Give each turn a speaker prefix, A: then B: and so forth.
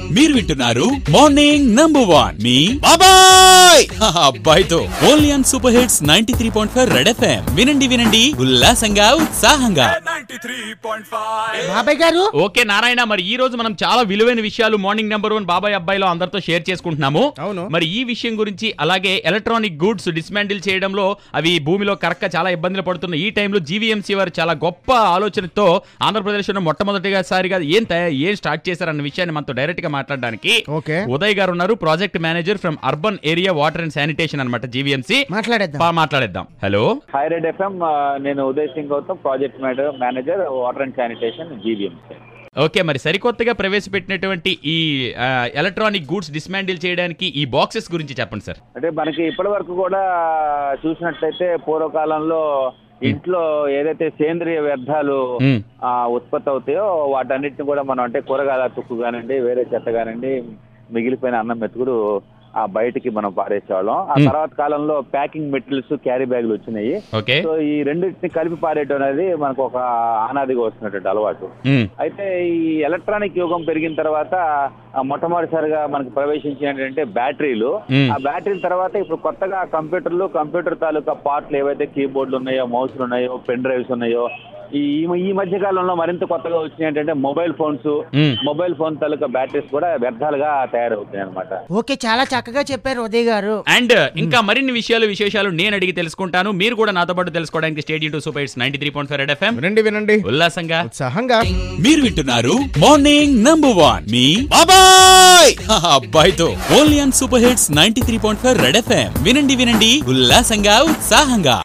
A: మీరు వింటున్నారు morning number one మీ బాబాయ్ అబ్బాయితో only on super hits ninety three point five red FM వినండి వినండి ఉల్లాసంగా ఉత్సాహంగా
B: బాబాయ్ గారు
C: ఓకే నారాయణ మరి ఈ రోజు మనం చాలా విలువైన విషయాలు మార్నింగ్ నెంబర్ వన్ బాబాయ్ అబ్బాయిలో అందరితో షేర్ చేసుకుంటున్నాము
B: అవును.
C: మరి ఈ విషయం గురించి అలాగే ఎలక్ట్రానిక్ గూడ్స్ డిస్మాండిల్ చేయడంలో అవి భూమిలో కరక్క చాలా ఇబ్బందులు పడుతున్న ఈ టైంలో జీవీఎంసీ వారు చాలా గొప్ప ఆలోచనతో ఆంధ్రప్రదేశ్లో మొట్టమొదటిగా సారిగా ఏం తయా- ఏం స్టార్ట్ చేశారన్న విషయాన్ని మనతో డైరెక్ట్ గా మాట్లాడడానికి
B: ఓకే
C: ఉదయ్ గారు ఉన్నారు project manager from urban area water and sanitation అనమాట జీవీఎంసీ
B: మాట్లాడేద్దాం
C: మాట్లాడేద్దాం హలో
D: హై రెడ్ ఎఫ్ఎం నేను Uday Singh Gautam project manager manager water and sanitation GBMC
C: okay మరి సరికొత్తగా ప్రవేశపెట్టినటువంటి ఈ ఎలక్ట్రానిక్ గూడ్స్ డిస్మాండిల్ చేయడానికి ఈ బాక్సెస్ గురించి చెప్పండి సార్
D: అంటే మనకి ఇప్పటి వరకు కూడా చూసినట్లయితే పూర్వకాలంలో ఇంట్లో ఏదైతే సేంద్రియ వ్యర్థాలు
C: మ్మ్.
D: ఆ, ఉత్పత్తి అవుతాయో వాటన్నిటిని కూడా మనం అంటే కూరగాయల తుక్కు కానివ్వండి వేరే చెత్త కానివ్వండి మిగిలిపోయిన అన్నం మెతుకుడు ఆ బయటికి మనం పారేసేవాళ్ళం ఆ
C: మ్మ్.
D: తర్వాత కాలంలో ప్యాకింగ్ మెటీరియల్స్ క్యారీ బ్యాగులు వచ్చినాయి
C: ఓకే
D: సో ఈ రెండింటిని కలిపి పారేయడం అనేది మనకు ఒక ఆనాదిగా వస్తున్నటువంటి అలవాటు
C: మ్మ్.
D: అయితే ఈ ఎలక్ట్రానిక్ యుగం పెరిగిన తర్వాత ఆ మొట్టమొదటిసారిగా మనకు ప్రవేశించినటువంటి బ్యాటరీలు
C: మ్మ్.
D: ఆ బ్యాటరీల తర్వాత ఇప్పుడు కొత్తగా కంప్యూటర్లు కంప్యూటర్ తాలూకా పార్ట్లు ఏవైతే కీబోర్డులు ఉన్నాయో మౌస్లు ఉన్నాయో పెన్ డ్రైవ్స్ ఉన్నాయో ఈ ఈ మధ్య కాలంలో మరింత కొత్తగా వచ్చినాయి ఏంటంటే మొబైల్ ఫోన్స్
C: మ్మ్.
D: మొబైల్ ఫోన్ తాలూకా బ్యాటరీస్ కూడా వ్యర్థాలుగా తయారవుతున్నాయి అనమాట
B: ఓకే చాలా చక్కగా చెప్పారు ఉదయ్ గారు
C: అండ్ ఇంకా మరిన్ని విషయాలు విశేషాలు నేను అడిగి తెలుసుకుంటాను మీరు కూడా నాతో పాటు తెలుసుకోవడానికి stadium to super hits ninety three point five red FM
B: వినండి వినండి
C: ఉల్లాసంగా
B: ఉత్సాహంగా
A: మీరు వింటున్నారు మార్నింగ్ నంబర్ వన్ మీ బాబాయ్ అబ్బాయితో only on super hits ninety three point five red FM వినండి వినండి ఉల్లాసంగా ఉత్సాహంగా